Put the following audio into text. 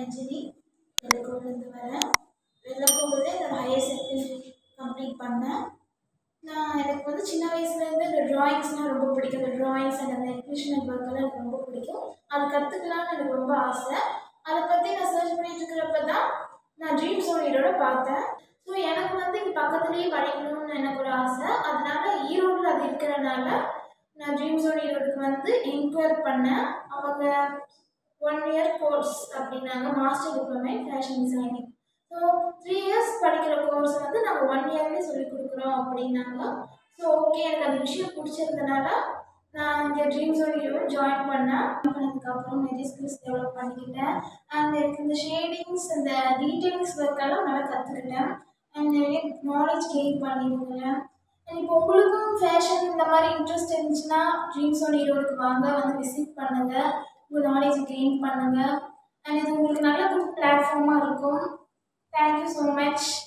ரஞ்சினி வெள்ளக்கோவிலேருந்து வரேன் வெள்ளக்கோவிலில் என்னோட higher secondary complete பண்ணேன் நான் எனக்கு வந்து சின்ன வயசுலேருந்து இந்த ட்ராயிங்ஸ்னால் ரொம்ப பிடிக்கும் இந்த ட்ராயிங்ஸ் அண்ட் அந்த எக்ஸிபிஷனல் ஒர்க்கெல்லாம் எனக்கு ரொம்ப பிடிக்கும் அது கற்றுக்கலான்னு எனக்கு ரொம்ப ஆசை அதை பற்றி நான் சர்ச் பண்ணிட்டு இருக்கிறப்ப தான் நான் ட்ரீம் சோனியோட பார்த்தேன் ஸோ எனக்கு வந்து இங்கே பக்கத்துலேயே படிக்கணும்னு எனக்கு ஒரு ஆசை அதனால ஈரோட்டில் அது இருக்கிறனால நான் ட்ரீம் சோனியோடுக்கு வந்து என்கொயர் பண்ணேன் அவங்க ஒன் இயர் கோர்ஸ் அப்படின்னாங்க master diploma fashion designing so three years படிக்கிற கோர்ஸ் வந்து நாங்கள் ஒன் இயர்லேயே சொல்லி கொடுக்குறோம் அப்படின்னாங்க ஸோ ஓகே எனக்கு அந்த விஷயம் பிடிச்சிருந்தனால நான் இங்கே ட்ரீம் ஜோனியோட ஜாயின் பண்ணேன் பண்ணதுக்கப்புறம் நிறைய ஸ்கில்ஸ் டெவலப் பண்ணிக்கிட்டேன் அண்ட் எனக்கு இந்த ஷேடிங்ஸ் இந்த டீட்டெயில்ஸ் ஒர்க்கெல்லாம் நல்லா கற்றுக்கிட்டேன் அண்ட் நிறைய நாலேஜ் கெயின் பண்ணியிருக்கிறேன் அண்ட் இப்போ உங்களுக்கும் ஃபேஷன் இந்த மாதிரி இன்ட்ரெஸ்ட் இருந்துச்சுன்னா ட்ரீம் சோன் ஈரோடுக்கு வாங்க வந்து விசிட் பண்ணுங்கள் உங்கள் நாலேஜ் கெயின் பண்ணுங்கள் அண்ட் இது உங்களுக்கு நல்ல குட் பிளாட்ஃபார்மாக இருக்கும் தேங்க்யூ ஸோ மச்